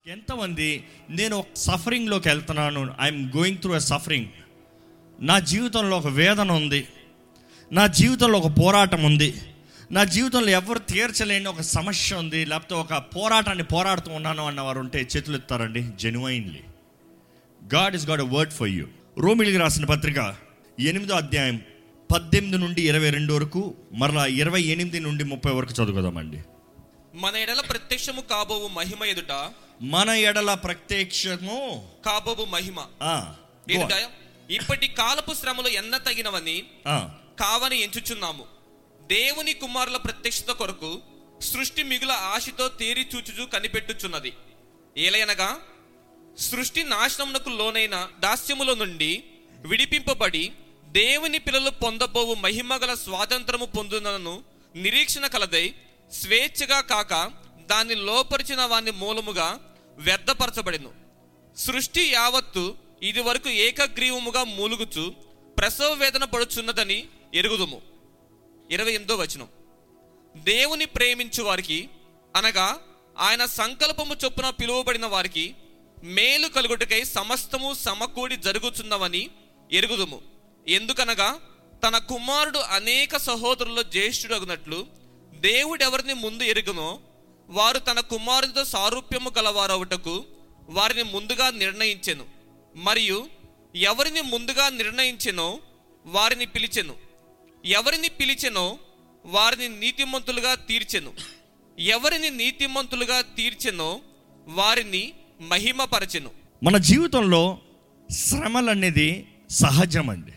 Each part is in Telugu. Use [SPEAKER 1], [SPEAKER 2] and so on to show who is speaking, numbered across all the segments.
[SPEAKER 1] ఎంతమంది నేను ఒక సఫరింగ్లోకి వెళ్తున్నాను I'm going through a suffering నా జీవితంలో ఒక వేదన ఉంది నా జీవితంలో ఒక పోరాటం ఉంది నా జీవితంలో ఎవరు తీర్చలేని ఒక సమస్య ఉంది లేకపోతే ఒక పోరాటాన్ని పోరాడుతూ ఉన్నాను అన్నవారు ఉంటే చేతులు ఎత్తారండి genuinely God is God a word for you రోమిలికి రాసిన పత్రిక ఎనిమిదో అధ్యాయం పద్దెనిమిది నుండి ఇరవై రెండు వరకు మరలా ఇరవై ఎనిమిది నుండి ముప్పై వరకు చదువుదామండి
[SPEAKER 2] మన ఎడల ప్రత్యక్షము కాబోవు మహిమ ఎదుట
[SPEAKER 1] మన ఎడల ప్రత్యక్షము
[SPEAKER 2] కాబోవు మహిమ
[SPEAKER 1] ఆ, go on.
[SPEAKER 2] ఎదుట ఇప్పటి కాలపు శ్రమలు ఎన్న తగినవని
[SPEAKER 1] ఆ,
[SPEAKER 2] కావని ఎంచుచున్నాము దేవుని కుమారుల ప్రత్యక్షత కొరకు సృష్టి మిగుల ఆశతో తేరి చూచుచు కనిపెట్టుచున్నది ఏలయనగా సృష్టి నాశనమునకు లోనైన దాస్యముల నుండి విడిపింపబడి దేవుని పిల్లలు పొందబోవు మహిమగల స్వాతంత్రము పొందునను నిరీక్షణ కలదై స్వేచ్ఛగా కాక దాన్ని లోపరిచిన వాని మూలముగా వ్యర్థపరచబడిను సృష్టి యావత్తు ఇది వరకు ఏకగ్రీవముగా మూలుగుచు ప్రసవ వేదన పడుచున్నదని ఎరుగుదుము ఇరవై ఎనిమిదో వచనం దేవుని ప్రేమించు వారికి అనగా ఆయన సంకల్పము చొప్పున పిలువబడిన వారికి మేలు కలుగుటకై సమస్తము సమకూడి జరుగుచున్నవని ఎరుగుదుము ఎందుకనగా తన కుమారుడు అనేక సహోదరుల జ్యేష్ఠుడగునట్లు దేవుడెవరిని ముందు ఎరుగునో వారు తన కుమారుడితో సారూప్యము గలవారవుటకు వారిని ముందుగా నిర్ణయించెను మరియు ఎవరిని ముందుగా నిర్ణయించెనో వారిని పిలిచెను ఎవరిని పిలిచెనో వారిని నీతిమంతులుగా తీర్చెను ఎవరిని నీతిమంతులుగా తీర్చెనో వారిని మహిమపరచెను
[SPEAKER 1] మన జీవితంలో శ్రమలు అనేది సహజం అండి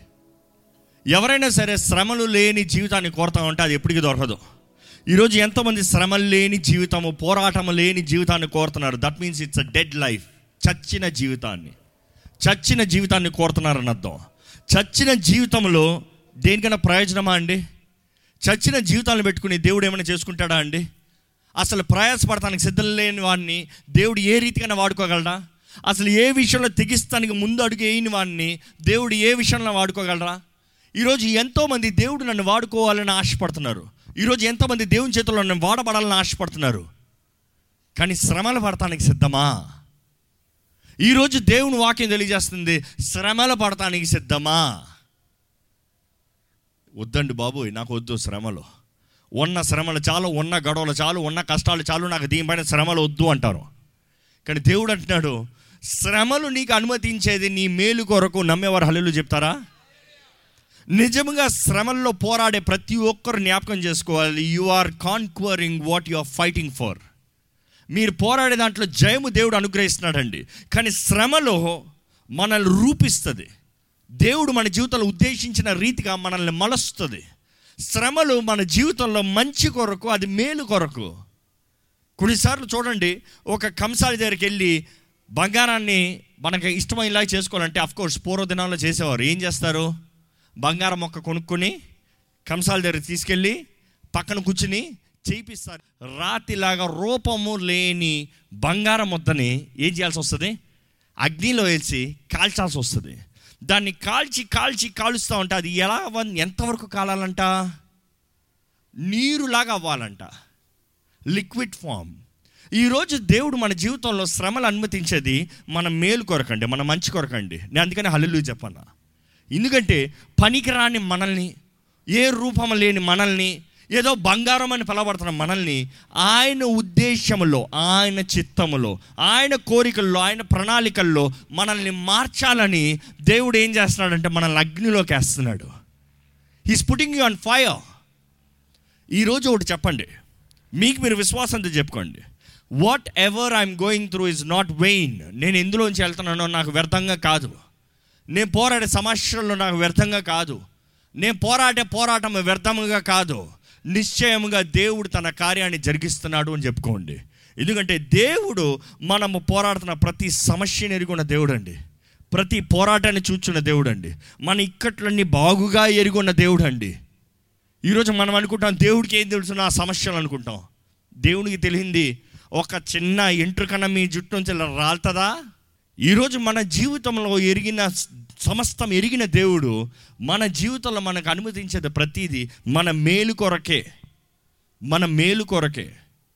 [SPEAKER 1] ఎవరైనా సరే శ్రమలు లేని జీవితాన్ని కోరుతా ఉంటే అది ఎప్పటికీ దొరకదు ఈరోజు ఎంతోమంది శ్రమలు లేని జీవితము పోరాటము లేని జీవితాన్ని కోరుతున్నారు that means it's a dead life చచ్చిన జీవితాన్ని చచ్చిన జీవితాన్ని కోరుతున్నారని అర్థం చచ్చిన జీవితంలో దేనికైనా ప్రయోజనమా అండి చచ్చిన జీవితాలను పెట్టుకుని దేవుడు ఏమైనా చేసుకుంటాడా అండి అసలు ప్రయాసపడటానికి సిద్ధం లేని వాడిని దేవుడు ఏ రీతికైనా వాడుకోగలరా అసలు ఏ విషయంలో తెగిస్తానికి ముందు అడుగు వేయని వాడిని దేవుడు ఏ విషయంలో వాడుకోగలరా ఈరోజు ఎంతోమంది దేవుడు నన్ను వాడుకోవాలని ఆశపడుతున్నారు ఈరోజు ఎంతోమంది దేవుని చేతుల్లో నన్ను వాడబడాలని ఆశపడుతున్నారు కానీ శ్రమలు పడటానికి సిద్ధమా ఈరోజు దేవుని వాక్యం తెలియజేస్తుంది శ్రమలు పడటానికి సిద్ధమా వద్దండి బాబు నాకు వద్దు శ్రమలు ఉన్న శ్రమలు చాలు ఉన్న గొడవలు చాలు ఉన్న కష్టాలు చాలు నాకు దీనిపైన శ్రమలు వద్దు అంటారు కానీ దేవుడు అంటున్నాడు శ్రమలు నీకు అనుమతించేది నీ మేలు కొరకు నమ్మేవారు హల్లు చెప్తారా నిజంగా శ్రమల్లో పోరాడే ప్రతి ఒక్కరు జ్ఞాపకం చేసుకోవాలి you are conquering what you are fighting for మీరు పోరాడే దాంట్లో జయము దేవుడు అనుగ్రహిస్తున్నాడండి కానీ శ్రమలో మనల్ని రూపిస్తుంది దేవుడు మన జీవితంలో ఉద్దేశించిన రీతిగా మనల్ని మలస్తుంది శ్రమలు మన జీవితంలో మంచి కొరకు అది మేలు కొరకు కొన్నిసార్లు చూడండి ఒక కంసాలి దగ్గరికి వెళ్ళి బంగారాన్ని మనకి ఇష్టమైనలా చేసుకోవాలంటే కోర్స్ పూర్వ దినాల్లో చేసేవారు ఏం చేస్తారు బంగారం మొక్క కొనుక్కొని కంసాల దగ్గర తీసుకెళ్ళి పక్కన కూర్చుని చేయిస్తారు రాతిలాగా రూపము లేని బంగారం ముద్దని ఏం చేయాల్సి వస్తుంది అగ్నిలో వేసి కాల్చాల్సి వస్తుంది దాన్ని కాల్చి కాల్చి కాలుస్తూ ఉంటే అది ఎలా అవ్వ- ఎంతవరకు కాలాలంట నీరులాగా అవ్వాలంట లిక్విడ్ ఫామ్ ఈరోజు దేవుడు మన జీవితంలో శ్రమలు అనుమతించేది మన మేలు కొరకండి మన మంచి కొరకండి నేను అందుకని హల్లు చెప్పన్నా ఎందుకంటే పనికిరాని మనల్ని ఏ రూపం లేని మనల్ని ఏదో బంగారం అని పిలవడుతున్న మనల్ని ఆయన ఉద్దేశంలో ఆయన చిత్తములో ఆయన కోరికల్లో ఆయన ప్రణాళికల్లో మనల్ని మార్చాలని దేవుడు ఏం చేస్తున్నాడంటే మనల్ని అగ్నిలోకి వేస్తున్నాడు he's putting you on fire ఈరోజు ఒకటి చెప్పండి మీకు మీరు విశ్వాసంతో చెప్పుకోండి whatever I'm going through is not vain నేను ఎందులోంచి వెళ్తున్నానో నాకు వ్యర్థంగా కాదు నేను పోరాడే సమస్యల్లో నాకు వ్యర్థంగా కాదు నేను పోరాడే పోరాటం వ్యర్థముగా కాదు నిశ్చయముగా దేవుడు తన కార్యాన్ని జరిగిస్తున్నాడు అని చెప్పుకోండి ఎందుకంటే దేవుడు మనము పోరాడుతున్న ప్రతి సమస్యను ఎరుగున్న దేవుడు అండి ప్రతి పోరాటాన్ని చూచున్న దేవుడు అండి మన ఇక్కట్లన్నీ బాగుగా ఎరుగున్న దేవుడు అండి ఈరోజు మనం అనుకుంటాం దేవుడికి ఏం తెలుసు నా సమస్యలు అనుకుంటాం దేవునికి తెలియంది ఒక చిన్న ఎంట్రుకన మీ జుట్టు నుంచి ఇలా రాలుతుందా ఈరోజు మన జీవితంలో ఎరిగిన సమస్తం ఎరిగిన దేవుడు మన జీవితంలో మనకు అనుమతించేది ప్రతిదీ మన మేలు కొరకే మన మేలు కొరకే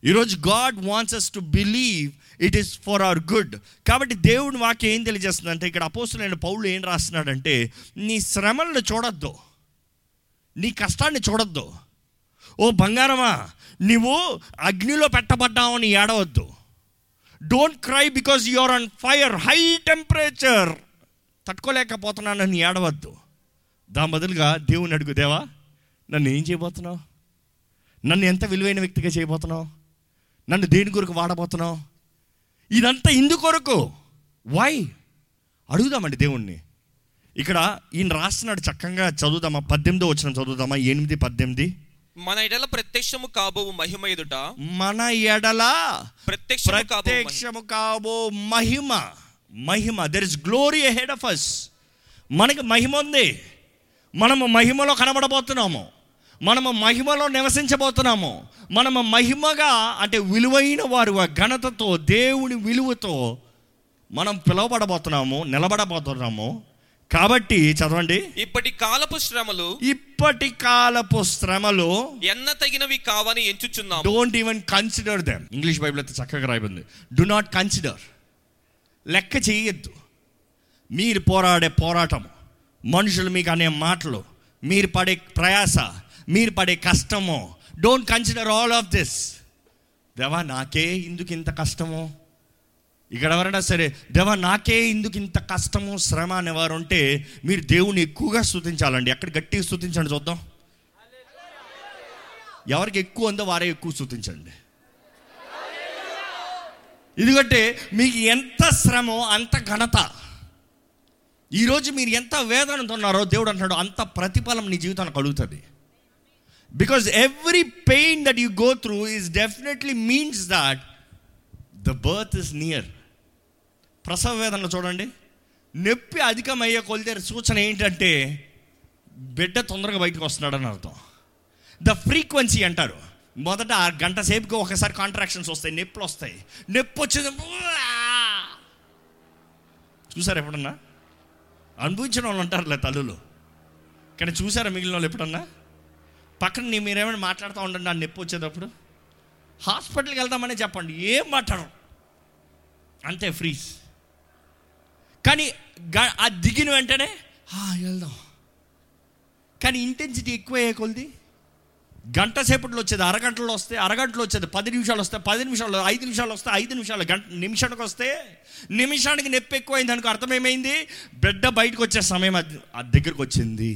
[SPEAKER 1] ఈరోజు God wants us to believe it is for our good కాబట్టి దేవుని వాక్యం ఏం తెలియజేస్తుందంటే ఇక్కడ అపోస్తులైన పౌలు ఏం రాస్తున్నాడంటే నీ శ్రమలను చూడొద్దు నీ కష్టాన్ని చూడొద్దు ఓ బంగారమా నీవు అగ్నిలో పెట్టబడ్డావని ఏడవద్దు don't cry because you're on fire high temperature తట్టుకోలేకపోతున్నానని ఏడవద్దు దాని బదులుగా దేవుని అడుగు దేవా నన్ను ఏం చేయబోతున్నావు నన్ను ఎంత విలువైన వ్యక్తిగా చేయబోతున్నావు నన్ను దేని కొరకు వాడబోతున్నావు ఇదంతా ఇందు కొరకు వై అడుగుదామండి దేవుణ్ణి ఇక్కడ ఈయన రాస్తున్నాడు చక్కగా చదువుదామా పద్దెనిమిదో వచ్చిన చదువుదామా ఎనిమిది పద్దెనిమిది
[SPEAKER 2] మన ఎడల ప్రత్యక్షము కాబోవు మహిమ ఎదుట
[SPEAKER 1] మన ఎడల
[SPEAKER 2] ప్రత్యక్షము కాబోవు మహిమ.
[SPEAKER 1] ప్రత్యక్షము కాబో మహిమ మహిమ there is glory head of us మనకి మహిమ ఉంది మనము మహిమలో కనబడబోతున్నాము మనము మహిమలో నివసించబోతున్నాము మనము మహిమగా అంటే విలువైన వారు ఆ ఘనతతో దేవుని విలువతో మనం పిలువబడబోతున్నాము నిలబడబోతున్నాము కాబట్టి చదవండి
[SPEAKER 2] ఇప్పటి కాలపు శ్రమలు
[SPEAKER 1] ఇప్పటి కాలపు శ్రమలు
[SPEAKER 2] ఎన్న తగినవి కావని ఎంచుచున్నాము
[SPEAKER 1] don't even consider them English Bible అయితే చక్కగా రాయబడింది డు నాట్ కన్సిడర్ లెక్క చేయొద్దు మీరు పోరాడే పోరాటం మనుషులు మీకు అనే మాటలు మీరు పడే ప్రయాస మీరు పడే కష్టము don't consider all of this దేవా నాకే ఇందుకు ఇంత కష్టము ఇక్కడ ఎవరైనా సరే దేవా నాకే ఇందుకు ఇంత కష్టము శ్రమ అనేవారు ఉంటే మీరు దేవుని ఎక్కువగా స్తుతించాలండి ఎక్కడ గట్టిగా స్తుతించండి చూద్దాం ఎవరికి ఎక్కువ ఉందో వారే ఎక్కువ స్తుతించండి ఎందుకంటే మీకు ఎంత శ్రమో అంత ఘనత ఈరోజు మీరు ఎంత వేదనతో ఉన్నారో దేవుడు అంటున్నాడు అంత ప్రతిఫలం నీ జీవితానికి కలుగుతుంది because every pain that you go through is definitely means that the birth is near ప్రసవ వేదనలు చూడండి నొప్పి అధికమయ్యే కొలితే సూచన ఏంటంటే బిడ్డ తొందరగా బయటకు వస్తున్నాడని అర్థం ద ఫ్రీక్వెన్సీ అంటారు మొదట ఆ గంట సేపుకి ఒకసారి కాంట్రాక్షన్స్ వస్తాయి నొప్పులు వస్తాయి నొప్పి వచ్చింది చూసారు ఎప్పుడన్నా అనుభవించిన వాళ్ళు ఉంటారులే తల్లులు కానీ చూసారా మిగిలిన వాళ్ళు ఎప్పుడన్నా పక్కన నీ మీరేమైనా మాట్లాడుతూ ఉండండి ఆ నొప్పి వచ్చేటప్పుడు హాస్పిటల్కి వెళ్దామని చెప్పండి ఏం మాట్లాడరు అంతే ఫ్రీజ్ కానీ గ- ఆ దిగిన వెంటనే "ఆ, వెళ్దాం కానీ ఇంటెన్సిటీ ఎక్కువ అయ్యే కొలిది గంట సేపట్లో వచ్చేది అరగంటలో వస్తే అరగంటలో వచ్చేది పది నిమిషాలు వస్తే పది నిమిషాలు ఐదు నిమిషాలు వస్తే ఐదు నిమిషాలు గంట నిమిషానికి వస్తే నిమిషానికి నొప్పి ఎక్కువైంది అనుకో అర్థం ఏమైంది బిడ్డ బయటకు వచ్చే సమయం అది ఆ దగ్గరకు వచ్చింది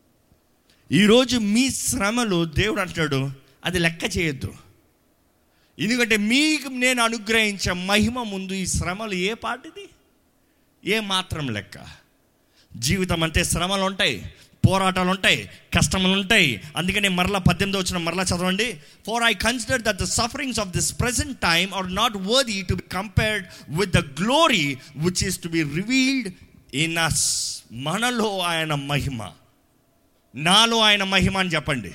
[SPEAKER 1] ఈరోజు మీ శ్రమలు దేవుడు అంటాడు అది లెక్క చేయొద్దు ఎందుకంటే మీకు నేను అనుగ్రహించే మహిమ ముందు ఈ శ్రమలు ఏ పాటిది ఏ మాత్రం లెక్క జీవితం అంటే శ్రమలు ఉంటాయి పోరాటాలు ఉంటాయి కష్టములు ఉంటాయి అందుకనే మరలా పద్దెనిమిది వచ్చిన మరలా చదవండి for I consider that the sufferings of this present time are not worthy to be compared with the glory which is to be revealed in us మనలో ఆయన మహిమ నాలో ఆయన మహిమ అని చెప్పండి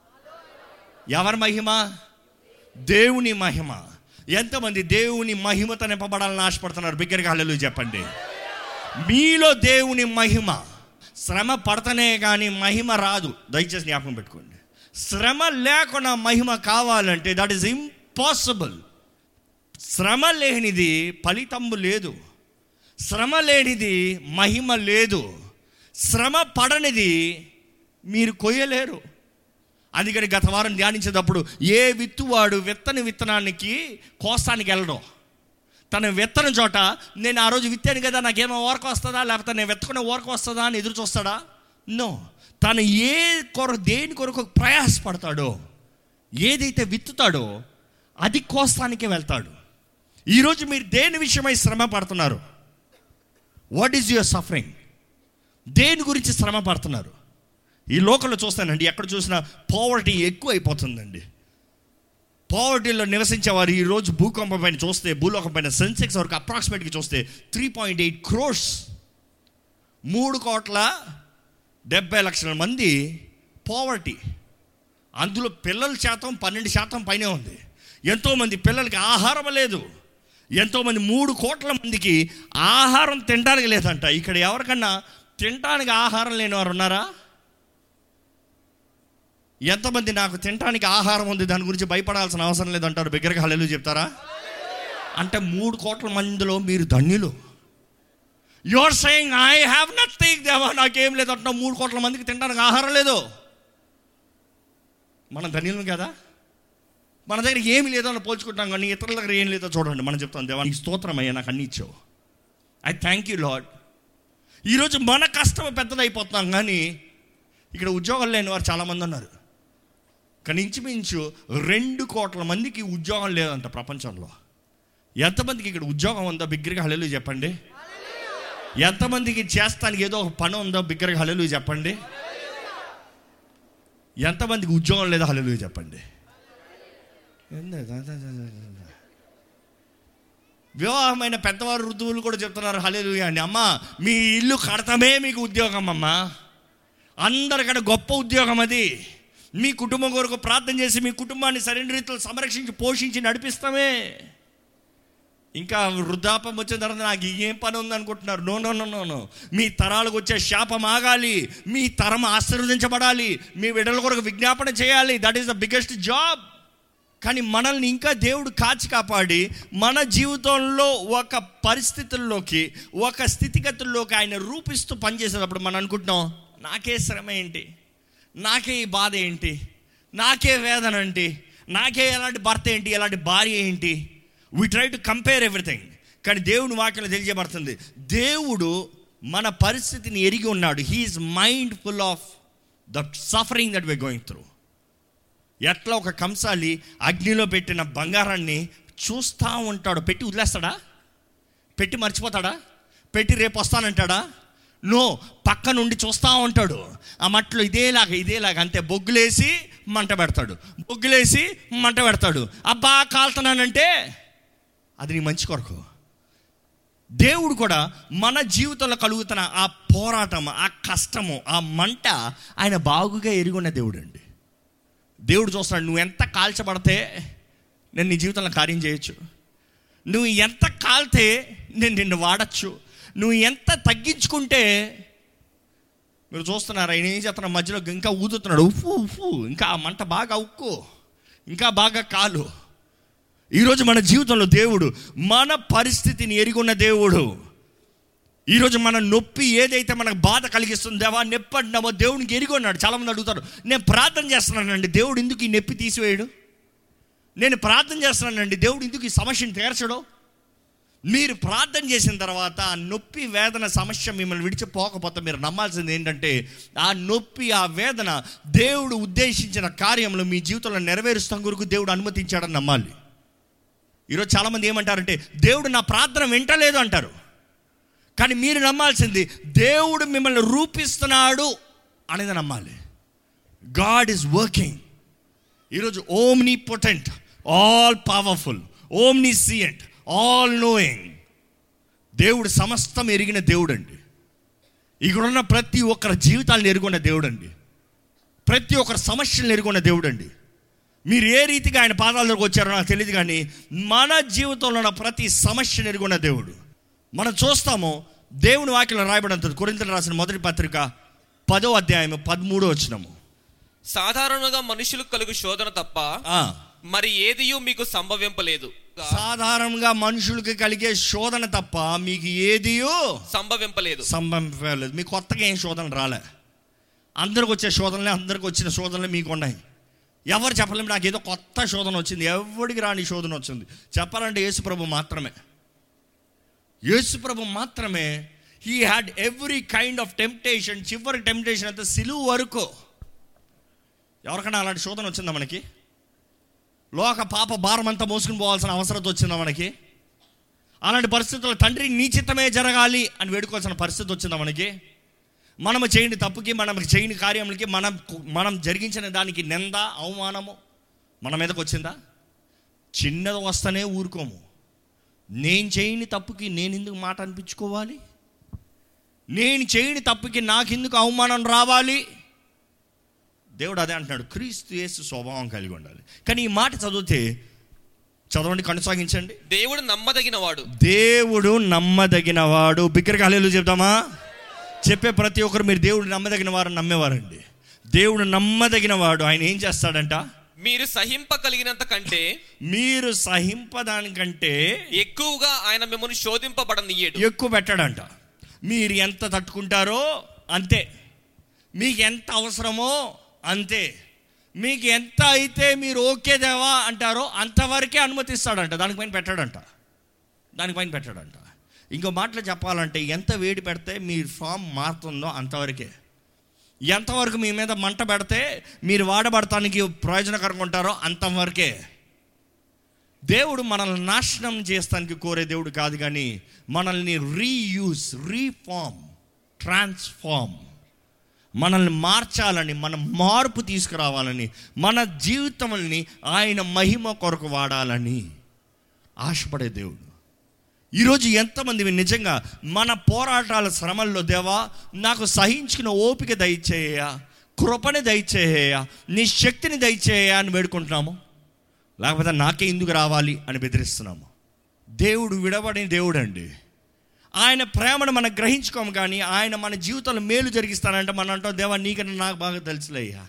[SPEAKER 1] ఎవరి మహిమ దేవుని మహిమ ఎంతమంది దేవుని మహిమతో నింపబడాలని ఆశపడుతున్నారు బిగ్గరగా హల్లెలూ చెప్పండి మీలో దేవుని మహిమ శ్రమ పడతనే కానీ మహిమ రాదు దయచేసి జ్ఞాపకం పెట్టుకోండి శ్రమ లేకుండా మహిమ కావాలంటే దట్ ఈస్ ఇంపాసిబుల్ శ్రమ లేనిది ఫలితము లేదు శ్రమ లేనిది మహిమ లేదు శ్రమ పడనిది మీరు కొయ్యలేరు అందుకని గత వారం ధ్యానించేటప్పుడు ఏ విత్తువాడు విత్తని విత్తనానికి కోస్తానికి వెళ్ళడం తన విత్తన చోట నేను ఆ రోజు విత్తాను కదా నాకేమో ఓరక వస్తుందా లేకపోతే నేను వెతుకునే ఓరక వస్తుందా అని ఎదురు చూస్తాడా నో తను ఏ కొర దేని కొరకు ప్రయాసపడతాడో ఏదైతే విత్తుతాడో అది కోస్తానికే వెళ్తాడు ఈరోజు మీరు దేని విషయమై శ్రమ పడుతున్నారు వాట్ ఈజ్ యువర్ సఫరింగ్ దేని గురించి శ్రమ పడుతున్నారు ఈ లోకంలో చూస్తానండి ఎక్కడ చూసినా పావర్టీ ఎక్కువ అయిపోతుందండి పావర్టీలో నివసించే వారు ఈరోజు భూకంపం పైన చూస్తే భూలోకం పైన సెన్సెక్స్ వరకు అప్రాక్సిమేట్గా చూస్తే త్రీ పాయింట్ ఎయిట్ క్రోర్స్ మూడు కోట్ల డెబ్బై లక్షల మంది పావర్టీ అందులో పిల్లల శాతం పన్నెండు శాతం పైనే ఉంది ఎంతోమంది పిల్లలకి ఆహారం లేదు ఎంతోమంది మూడు కోట్ల మందికి ఆహారం తినడానికి లేదంట ఇక్కడ ఎవరికన్నా తినడానికి ఆహారం లేని వారు ఉన్నారా ఎంతమంది నాకు తినడానికి ఆహారం ఉంది దాని గురించి భయపడాల్సిన అవసరం లేదంటారు బిగ్గరగా హల్లెలు చెప్తారా అంటే మూడు కోట్ల మందిలో మీరు ధన్యులు you're saying I have nothing దేవా నాకేం లేదు అంటున్నా మూడు కోట్ల మందికి తినడానికి ఆహారం లేదు మనం ధన్యులం కదా మన దగ్గర ఏమి లేదో అని పోల్చుకుంటాం కానీ ఇతరుల దగ్గర ఏం లేదో చూడండి మనం చెప్తాం దేవా నీకు స్తోత్రం అయ్యా నాకు అన్ని ఇచ్చావు ఐ థ్యాంక్ యూ లాడ్ ఈరోజు మన కష్టం పెద్దదైపోతున్నాం కానీ ఇక్కడ ఉద్యోగాలు లేని వారు చాలామంది ఉన్నారు కానీ ఇంచుమించు రెండు కోట్ల మందికి ఉద్యోగం లేదంట ప్రపంచంలో ఎంతమందికి ఇక్కడ ఉద్యోగం ఉందో బిగ్గరగా హలెలు చెప్పండి ఎంతమందికి చేస్తానికి ఏదో ఒక పని ఉందో బిగ్గరగా హలెలు చెప్పండి ఎంతమందికి ఉద్యోగం లేదో హలెలు చెప్పండి వివాహమైన పెద్దవారు ఋతువులు కూడా చెప్తున్నారు హలేలు అని అమ్మ మీ ఇల్లు కడతామే మీకు ఉద్యోగం అమ్మ అందరికంటే గొప్ప ఉద్యోగం అది మీ కుటుంబం కొరకు ప్రార్థన చేసి మీ కుటుంబాన్ని సరైన రీతిలో సంరక్షించి పోషించి నడిపిస్తామే ఇంకా వృద్ధాపం వచ్చిన తర్వాత నాకు ఏం పని ఉంది అనుకుంటున్నారు no no no no no మీ తరాలకు వచ్చే శాపం ఆగాలి మీ తరం ఆశీర్వదించబడాలి మీ బిడ్డల కొరకు విజ్ఞాపన చేయాలి that is the biggest job కానీ మనల్ని ఇంకా దేవుడు కాచి కాపాడి మన జీవితంలో ఒక పరిస్థితుల్లోకి ఒక స్థితిగతుల్లోకి ఆయన రూపిస్తూ పనిచేసేటప్పుడు మనం అనుకుంటున్నాం నాకే శ్రమ ఏంటి నాకే ఈ బాధ ఏంటి నాకే వేదన ఏంటి నాకే ఎలాంటి భర్త ఏంటి ఎలాంటి భార్య ఏంటి we try to compare everything కానీ దేవుని వాక్యంలో తెలియజేయబడుతుంది దేవుడు మన పరిస్థితిని ఎరిగి ఉన్నాడు he is mindful of the suffering that we going through ఎట్లా ఒక కంసాలి అగ్నిలో పెట్టిన బంగారాన్ని చూస్తూ ఉంటాడు పెట్టి వదిలేస్తాడా పెట్టి మర్చిపోతాడా పెట్టి రేపు వస్తానంటాడా నో పక్క నుండి చూస్తూ ఉంటాడు ఆ మట్లో ఇదేలాగా ఇదేలాగా అంతే బొగ్గులేసి మంట పెడతాడు బొగ్గులేసి మంట పెడతాడు అబ్బా కాలుతున్నానంటే అది నీ మంచి కొరకు దేవుడు కూడా మన జీవితంలో కలుగుతున్న ఆ పోరాటం ఆ కష్టము ఆ మంట ఆయన బాగుగా ఎరుగున్న దేవుడు అండి దేవుడు చూస్తున్నాడు నువ్వు ఎంత కాల్చబడితే నేను నీ జీవితంలో కార్యం చేయొచ్చు నువ్వు ఎంత కాల్తే నేను నిన్ను వాడచ్చు నువ్వు ఎంత తగ్గించుకుంటే మీరు చూస్తున్నారు ఆయన ఏం చేస్తున్నారు మధ్యలో ఇంకా ఊదుతున్నాడు ఉఫు ఉఫు ఇంకా ఆ మంట బాగా ఉక్కు ఇంకా బాగా కాలు ఈరోజు మన జీవితంలో దేవుడు మన పరిస్థితిని ఎరిగొన్న దేవుడు ఈరోజు మన నొప్పి ఏదైతే మనకు బాధ కలిగిస్తుందో దేవా నొప్పి అంటున్నామో దేవునికి ఎరిగి ఉన్నాడు చాలామంది అడుగుతారు నేను ప్రార్థన చేస్తున్నానండి దేవుడు ఎందుకు ఈ నొప్పి తీసివేయడు నేను ప్రార్థన చేస్తున్నానండి దేవుడు ఎందుకు ఈ సమస్యను తీర్చడు మీరు ప్రార్థన చేసిన తర్వాత ఆ నొప్పి వేదన సమస్య మిమ్మల్ని విడిచిపోకపోతే మీరు నమ్మాల్సింది ఏంటంటే ఆ నొప్పి ఆ వేదన దేవుడు ఉద్దేశించిన కార్యంలో మీ జీవితంలో నెరవేరుస్తాం కొరకు దేవుడు అనుమతించాడని నమ్మాలి ఈరోజు చాలామంది ఏమంటారంటే దేవుడు నా ప్రార్థన వింటలేదు అంటారు కానీ మీరు నమ్మాల్సింది దేవుడు మిమ్మల్ని రూపిస్తున్నాడు అనేది నమ్మాలి గాడ్ ఈజ్ వర్కింగ్ ఈరోజు omnipotent all powerful omniscient all knowing దేవుడు సమస్తం ఎరిగిన దేవుడు అండి ఇక్కడున్న ప్రతి ఒక్కరి జీవితాలను ఎరుగున్న దేవుడు అండి ప్రతి ఒక్కరి సమస్యలను ఎరుగున్న దేవుడు అండి మీరు ఏ రీతిగా ఆయన పాదాల దగ్గరకు వచ్చారో నాకు తెలియదు కానీ మన జీవితంలో ఉన్న ప్రతి సమస్యను ఎరుగున్న దేవుడు మనం చూస్తాము దేవుని వాక్యంలో రాయబడి కొరింతలు రాసిన మొదటి పత్రిక పదో అధ్యాయం పదమూడో వచ్చినము
[SPEAKER 2] సాధారణంగా మనుషులకు కలుగు శోధన తప్ప మరి ఏదియూ మీకు సంభవింపలేదు
[SPEAKER 1] సాధారణంగా మనుషులకి కలిగే శోధన తప్ప మీకు ఏదియో
[SPEAKER 2] సంభవింపలేదు
[SPEAKER 1] సంభవించలేదు మీకు కొత్తగా ఏం శోధన రాలే అందరికి వచ్చే శోధనలే అందరికి వచ్చిన శోధనలే మీకు ఉన్నాయి ఎవరు చెప్పలేము నాకు ఏదో కొత్త శోధన వచ్చింది ఎవరికి రాని శోధన వచ్చింది చెప్పాలంటే యేసుప్రభు మాత్రమే యేసుప్రభు మాత్రమే he had every kind of temptation చివరి టెంప్టేషన్ అంతా సిలువు వరకు ఎవరికైనా అలాంటి శోధన వచ్చిందా మనకి లోక పాప భారం అంతా మోసుకుని పోవాల్సిన అవసరం వచ్చిందా మనకి అలాంటి పరిస్థితుల్లో తండ్రి నీ చిత్తమే జరగాలి అని వేడుకోవాల్సిన పరిస్థితి వచ్చిందా మనకి మనము చేయని తప్పుకి మనం చేయని కార్యములకి మనం మనం జరిగించిన దానికి నింద అవమానము మన మీదకి వచ్చిందా చిన్నది వస్తేనే ఊరుకోము నేను చేయని తప్పుకి నేను ఎందుకు మాట అనిపించుకోవాలి నేను చేయని తప్పుకి నాకెందుకు అవమానం రావాలి దేవుడు అదే అంటున్నాడు క్రీస్తు యేసు స్వభావం కలిగి ఉండాలి కానీ ఈ మాట చదివితే చదవండి కొనసాగించండి
[SPEAKER 2] దేవుడు నమ్మదగిన వాడు
[SPEAKER 1] దేవుడు నమ్మదగిన వాడు బిగ్గరగా హలేలు చెప్తామా చెప్పే ప్రతి ఒక్కరు మీరు దేవుడు నమ్మదగిన వారు నమ్మేవారండి దేవుడు నమ్మదగిన వాడు ఆయన ఏం చేస్తాడంట
[SPEAKER 2] మీరు సహింపగలిగినంత కంటే
[SPEAKER 1] మీరు సహింపదానికంటే
[SPEAKER 2] ఎక్కువగా ఆయన మిమ్మల్ని శోధింపబడనీయడు
[SPEAKER 1] ఎక్కువ పెట్టాడంట మీరు ఎంత తట్టుకుంటారో అంతే మీకు ఎంత అవసరమో అంతే మీకు ఎంత అయితే మీరు ఓకే దేవా అంటారో అంతవరకే అనుమతిస్తాడంట దానిపైన పెట్టాడంట దానిపైన పెట్టాడంట ఇంకో మాటలు చెప్పాలంటే ఎంత వేడి పెడితే మీ ఫామ్ మారుతుందో అంతవరకే ఎంతవరకు మీ మీద మంట పెడితే మీరు వాడబడటానికి ప్రయోజనకరంగా ఉంటారో అంతవరకే దేవుడు మనల్ని నాశనం చేస్తానికి కోరే దేవుడు కాదు కానీ మనల్ని రీయూస్ రీఫార్మ్ ట్రాన్స్ఫార్మ్ మనల్ని మార్చాలని మన మార్పు తీసుకురావాలని మన జీవితముల్ని ఆయన మహిమ కొరకు వాడాలని ఆశపడే దేవుడు ఈరోజు ఎంతమంది నిజంగా మన పోరాటాల శ్రమల్లో దేవా నాకు సహించుకున్న ఓపిక దయచేయ కృపని దయచేయ నీ శక్తిని దయచేయ అని వేడుకుంటున్నాము లేకపోతే నాకే ఎందుకు రావాలి అని బెదిరిస్తున్నాము దేవుడు విడబడిన దేవుడు అండి ఆయన ప్రేమను మనం గ్రహించుకోము కానీ ఆయన మన జీవితంలో మేలు జరిగిస్తానంటే మనం అంటాం దేవా నీకన్నా నాకు బాగా తెలుసులేయ్యా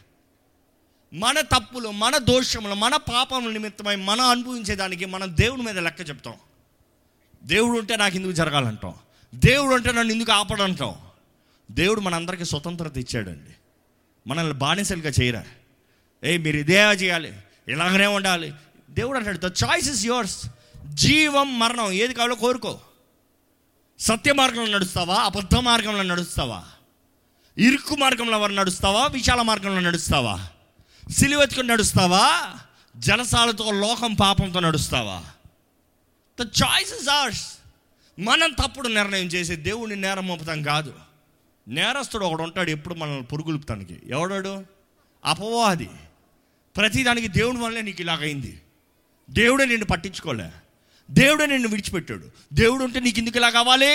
[SPEAKER 1] మన తప్పులు మన దోషములు మన పాపముల నిమిత్తమై మనం అనుభవించేదానికి మనం దేవుడి మీద లెక్క చెప్తాం దేవుడు ఉంటే నాకు ఎందుకు జరగాలంటాం దేవుడు ఉంటే నన్ను ఎందుకు ఆపడంటాం దేవుడు మనందరికీ స్వతంత్రత ఇచ్చాడండి మనల్ని బానిసలుగా చేయరా ఏ మీరు ఇదే చేయాలి ఇలాగనే ఉండాలి దేవుడు అంటాడు ద చాయిస్ ఇస్ యువర్స్ జీవం మరణం ఏది కావాలో కోరుకో సత్య మార్గంలో నడుస్తావా అబద్ధ మార్గంలో నడుస్తావా ఇరుకు మార్గంలో ఎవరు నడుస్తావా విశాల మార్గంలో నడుస్తావా సిలివెత్తుకుని నడుస్తావా జలసాలతో లోకం పాపంతో నడుస్తావా ద చాయిస్ ఇస్ ఆర్స్ మనం తప్పుడు నిర్ణయం చేసి దేవుడిని నేరం మోపుతాం కాదు నేరస్తుడు ఒకడు ఉంటాడు ఎప్పుడు మనల్ని పురుగులుపుతానికి ఎవడాడు అపవాది ప్రతిదానికి దేవుడి వల్లే నీకు ఇలాగైంది దేవుడే నిన్ను పట్టించుకోలే దేవుడే నిన్ను విడిచిపెట్టాడు దేవుడు ఉంటే నీకు ఎందుకు ఇలా కావాలి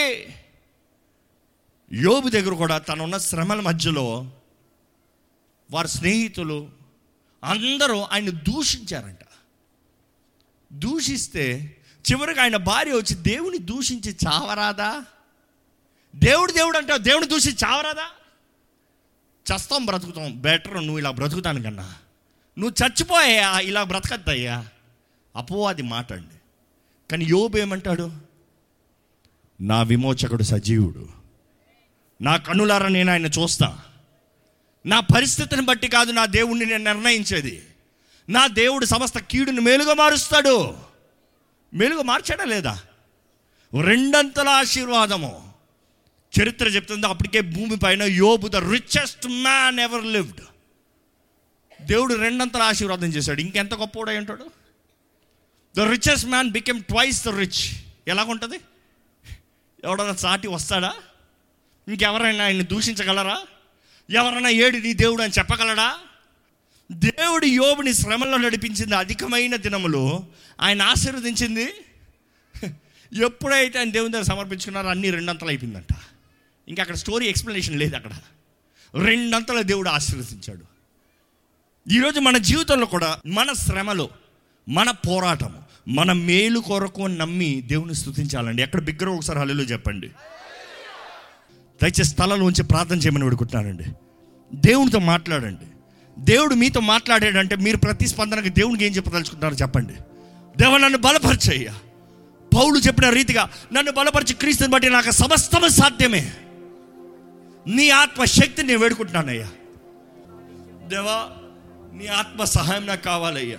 [SPEAKER 1] యోబు దగ్గర కూడా తనున్న శ్రమల మధ్యలో వారి స్నేహితులు అందరూ ఆయన దూషించారంట దూషిస్తే చివరికి ఆయన భార్య వచ్చి దేవుని దూషించి చావరాదా దేవుడు దేవుడు అంటే దేవుని దూషించి చావరాదా చస్తాం బ్రతుకుతాం బెటర్ నువ్వు ఇలా బ్రతుకుతాను కన్నా నువ్వు చచ్చిపోయా ఇలా బ్రతకద్దయ్యా అపోవాది మాట అండి కానీ యోబు ఏమంటాడు నా విమోచకుడు సజీవుడు నా కన్నులారా నేను ఆయన చూస్తా నా పరిస్థితిని బట్టి కాదు నా దేవుణ్ణి నేను నిర్ణయించేది నా దేవుడు సమస్త కీడుని మేలుగా మారుస్తాడు మేలుగా మార్చాడా లేదా రెండంతల ఆశీర్వాదము చరిత్ర చెప్తుంది అప్పటికే భూమి పైన యోబు the richest man ever lived దేవుడు రెండంతల ఆశీర్వాదం చేశాడు ఇంకెంత గొప్పవాడై ఉంటాడు the richest man became twice the rich ఎలాగుంటుంది ఎవడన్నా సాటి వస్తాడా ఇంకెవరైనా ఆయన్ని దూషించగలరా ఎవరైనా ఏడు నీ దేవుడు అని చెప్పగలడా దేవుడు యోబుని శ్రమలో నడిపించింది అధికమైన దినములు ఆయన ఆశీర్వదించింది ఎప్పుడైతే ఆయన దేవుని దగ్గర సమర్పించుకున్నారో అన్ని రెండంతలు అయిపోయిందంట ఇంకా అక్కడ స్టోరీ ఎక్స్ప్లెనేషన్ లేదు అక్కడ రెండంతల దేవుడు ఆశీర్వదించాడు ఈరోజు మన జీవితంలో కూడా మన శ్రమలో మన పోరాటము మన మేలు కొరకు అని నమ్మి దేవుని స్థుతించాలండి ఎక్కడ బిగ్గర ఒకసారి హల్లులో చెప్పండి దయచేసి స్థలంలో ఉంచి ప్రార్థన చేయమని వేడుకుంటున్నానండి దేవునితో మాట్లాడండి దేవుడు మీతో మాట్లాడాడంటే మీరు ప్రతిస్పందనకు దేవునికి ఏం చెప్పదలుచుకుంటారో చెప్పండి దేవ నన్ను బలపరిచయ్యా పౌలు చెప్పిన రీతిగా నన్ను బలపరిచి క్రీస్తుని బట్టి నాకు సమస్తము సాధ్యమే నీ ఆత్మ శక్తిని నేను వేడుకుంటున్నానయ్యా దేవా నీ ఆత్మ సహాయం నాకు కావాలయ్యా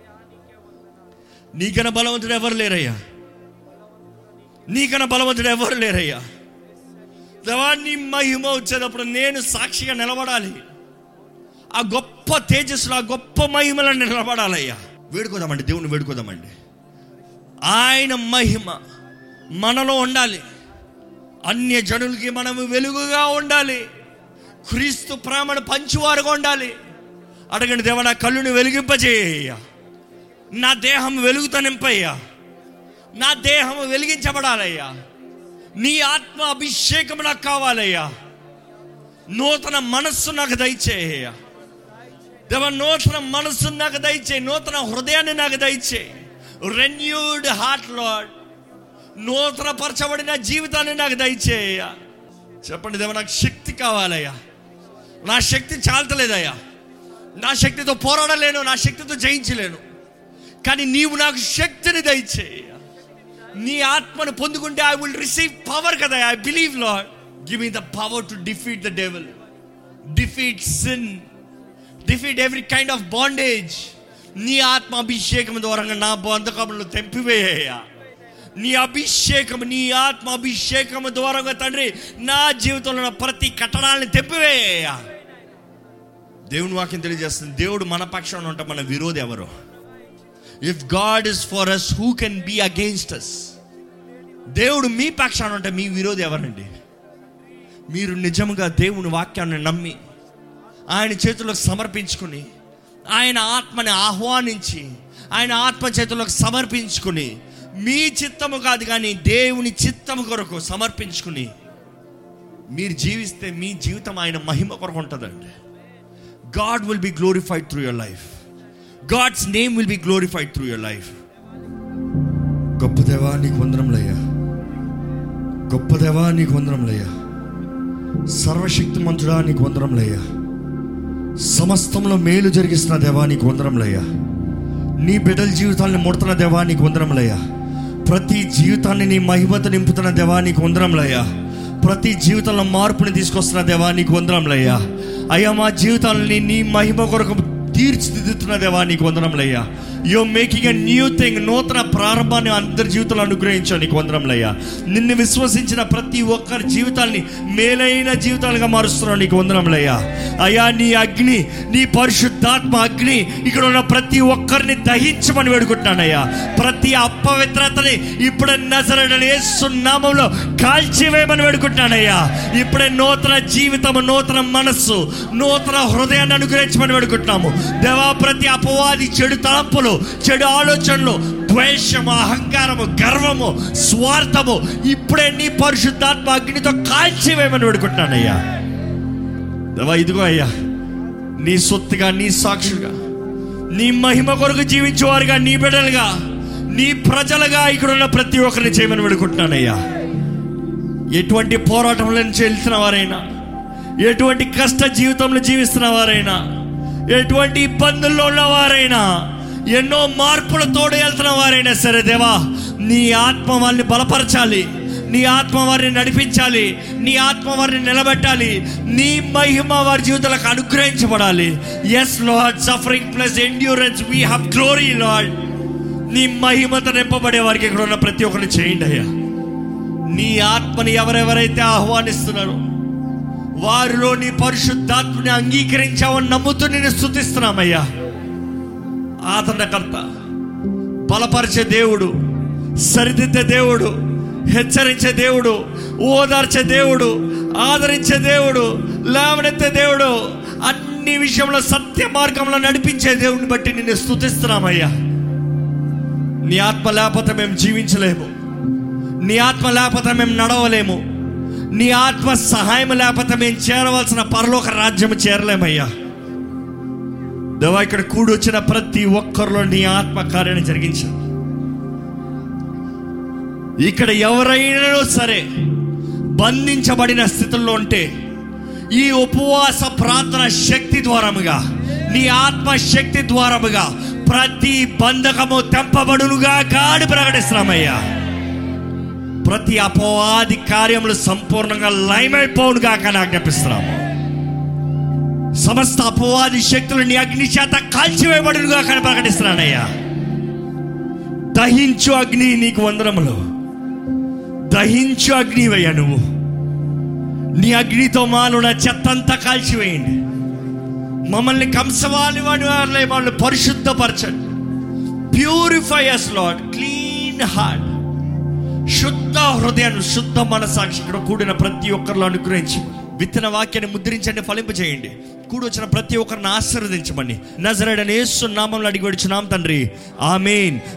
[SPEAKER 1] నీకన్నా బలవంతుడు ఎవరు లేరయ్యా నీకన్నా బలవంతుడు ఎవరు లేరయ్యా దేవా నీ మహిమ వచ్చేటప్పుడు నేను సాక్షిగా నిలబడాలి ఆ గొప్ప తేజస్సులో ఆ గొప్ప మహిమలో నిలబడాలయ్యా వేడుకోదామండి దేవుని వేడుకోదామండి ఆయన మహిమ మనలో ఉండాలి అన్య జనులకి మనము వెలుగుగా ఉండాలి క్రీస్తు ప్రేమను పంచువారుగా ఉండాలి అడగండి దేవ నా కళ్ళుని వెలిగింపజేయ నా దేహం వెలుగుతో నింపయ్యా నా దేహం వెలిగించబడాలయ్యా నీ ఆత్మ అభిషేకం నాకు కావాలయ్యా నూతన మనస్సు నాకు దయచేయ దేవ నూతన మనస్సు నాకు దయచేయి నూతన హృదయాన్ని నాకు దయచేయి రెన్యూడ్ హార్ట్ లాడ్ నూతన పరచబడిన జీవితాన్ని నాకు దయచేయ చెప్పండి దేవ నాకు శక్తి కావాలయ్యా నా శక్తి చాలతలేదయ్యా నా శక్తితో పోరాడలేను నా శక్తితో జయించలేను కానీ నీవు నాకు శక్తిని దయచేయ నీ ఆత్మను పొందుకుంటే ఐ విల్ రిసీవ్ పవర్ కదా I believe Lord give me the power to defeat the devil defeat sin defeat every kind of bondage నీ ఆత్మ అభిషేకం ద్వారా నా బంధకములను తెంపివేయ నీ అభిషేకం నీ ఆత్మ అభిషేకం ద్వారా తండ్రి నా జీవితంలో ఉన్న ప్రతి కట్టడాలను తెంపివేయ దేవుని వాక్యం తెలియజేస్తుంది దేవుడు మన పక్షాన ఉంటే మన విరోధి ఎవరు if God is for us who can be against us దేవుడు మీ పక్షాన ఉంటే మీ విరోధి ఎవరండి మీరు నిజంగా దేవుని వాక్యాన్ని నమ్మి ఆయన చేతులకు సమర్పించుకుని ఆయన ఆత్మని ఆహ్వానించి ఆయన ఆత్మ చేతులకు సమర్పించుకుని మీ చిత్తము కాదు కానీ దేవుని చిత్తము కొరకు సమర్పించుకుని మీరు జీవిస్తే మీ జీవితం ఆయన మహిమ కొరకు ఉంటుందండి God will be glorified through your life God's name will be glorified through your life గొప్ప దేవా నీకు వందరంలయ్యా గొప్ప దేవా నీకు వందరంలయ్యా సర్వశక్తిమంతుడా నీకు వందరంలయ్యా సమస్తంలో మేలు జరిగిస్తున్న దేవా నీకు వందరంలయ్యా నీ బిడ్డల జీవితాన్ని ముడుతున్న దేవా నీకు వందరంలయ్యా ప్రతి జీవితాన్ని నీ మహిమత నింపుతున్న దేవా నీకు వందరంలయ్యా ప్రతి జీవితంలో మార్పుని తీసుకొస్తున్న దేవా నీకు వందరంలయ్యా అయ్యా మా జీవితాలని నీ మహిమ కొరకు తీర్చిదిద్దుతున్న దేవా నీకు వందరంలయ్యా యో మేకింగ్ ఎ న్యూ థింగ్ నూతన ప్రారంభాన్ని అందరి జీవితంలో అనుగ్రహించావు నీకు వందరంలయ్యా నిన్ను విశ్వసించిన ప్రతి ఒక్కరి జీవితాన్ని మేలైన జీవితాలుగా మారుస్తున్నావు నీకు వందరంలయ్యా అయ్యా నీ అగ్ని నీ పరిశుద్ధాత్మ అగ్ని ఇక్కడ ఉన్న ప్రతి ఒక్కరిని దహించమని వేడుకుంటున్నానయ్యా ప్రతి అపవిత్రతని ఇప్పుడే నజరడని నామంలో కాల్చివేయమని వేడుకుంటున్నానయ్యా ఇప్పుడే నూతన జీవితం నూతన మనస్సు నూతన హృదయాన్ని అనుగ్రహించమని వేడుకుంటున్నాము దేవా ప్రతి అపవాది చెడు తలంపులు చెడు ఆలోచనలు ద్వేషము అహంకారము గర్వము స్వార్థము ఇప్పుడే నీ పరిశుద్ధాత్మ అగ్నితో కాల్చివేయమని వేడుకుంటున్నానయ్యా దేవా ఇదిగో అయ్యా నీ సొత్తుగా నీ సాక్షులుగా నీ మహిమ కొరకు జీవించేవారుగా నీ బిడ్డలుగా నీ ప్రజలుగా ఇక్కడ ఉన్న ప్రతి ఒక్కరిని చేయమని వేడుకుంటున్నానయ్యా ఎటువంటి పోరాటంలో నుంచి వెళ్తున్న వారైనా ఎటువంటి కష్ట జీవితంలో జీవిస్తున్న వారైనా ఎటువంటి ఇబ్బందుల్లో ఉన్నవారైనా ఎన్నో మార్పుల తోడు వెళ్తున్న వారైనా సరే దేవా నీ ఆత్మ వారిని బలపరచాలి నీ ఆత్మ వారిని నడిపించాలి నీ ఆత్మ వారిని నిలబెట్టాలి నీ మహిమ వారి జీవితాలకు అనుగ్రహించబడాలి yes Lord suffering plus endurance we have glory Lord నీ మహిమతో నింపబడే వారికి ఇక్కడ ఉన్న ప్రతి ఒక్కరిని చేయండి అయ్యా నీ ఆత్మని ఎవరెవరైతే ఆహ్వానిస్తున్నారో వారిలో నీ పరిశుద్ధాత్మని అంగీకరించావని నమ్ముతూ నేను స్థుతిస్తున్నామయ్యా ఆదరణకర్త బలపరిచే దేవుడు సరిదిద్దే దేవుడు హెచ్చరించే దేవుడు ఓదార్చే దేవుడు ఆదరించే దేవుడు లేవనెత్తే దేవుడు అన్ని విషయంలో సత్య మార్గంలో నడిపించే దేవుడిని బట్టి నిన్ను స్థుతిస్తున్నామయ్యా నీ ఆత్మ లేకపోతే మేము జీవించలేము నీ ఆత్మ లేకపోతే మేము నడవలేము నీ ఆత్మ సహాయం లేకపోతే మేము చేరవలసిన పరలోక రాజ్యం చేరలేమయ్యా దేవా ఇక్కడ కూడి వచ్చిన ప్రతి ఒక్కరిలో నీ ఆత్మ కార్యాన్ని జరిగించాలి ఇక్కడ ఎవరైనా సరే బంధించబడిన స్థితుల్లో ఉంటే ఈ ఉపవాస ప్రార్థన శక్తి ద్వారముగా నీ ఆత్మ శక్తి ద్వారముగా ప్రతి బంధకము తెంపబడునుగా కాడి ప్రకటిస్తున్నామయ్యా ప్రతి అపవాది కార్యములు సంపూర్ణంగా లయమైపోవునుగా కానీ ఆజ్ఞాపిస్తున్నాము సమస్త అపవాది శక్తులు నీ అగ్ని చేత కాల్చివేయబడునుగా కానీ ప్రకటిస్తున్నానయ్యా దహించు అగ్ని నీకు వందనములు దహించు అగ్నివయ్యా నువ్వు నీ అగ్నితో మానున చెత్తంతా కాల్చివేయండి మమ్మల్ని కంసవాలి వాడి వాళ్ళే వాళ్ళు పరిశుద్ధపరచండి purify us Lord clean heart శుద్ధ హృదయాన్ని శుద్ధ మనసాక్షి ఇక్కడ కూడిన ప్రతి ఒక్కరిలో అనుగ్రహించి విత్తన వాక్యాన్ని ముద్రించండి ఫలింపజేయండి కూడి వచ్చిన ప్రతి ఒక్కరిని ఆశీర్వదించమని నజరడని యేసు నామంలో అడిగి వచ్చున్నాం తండ్రి ఆమెన్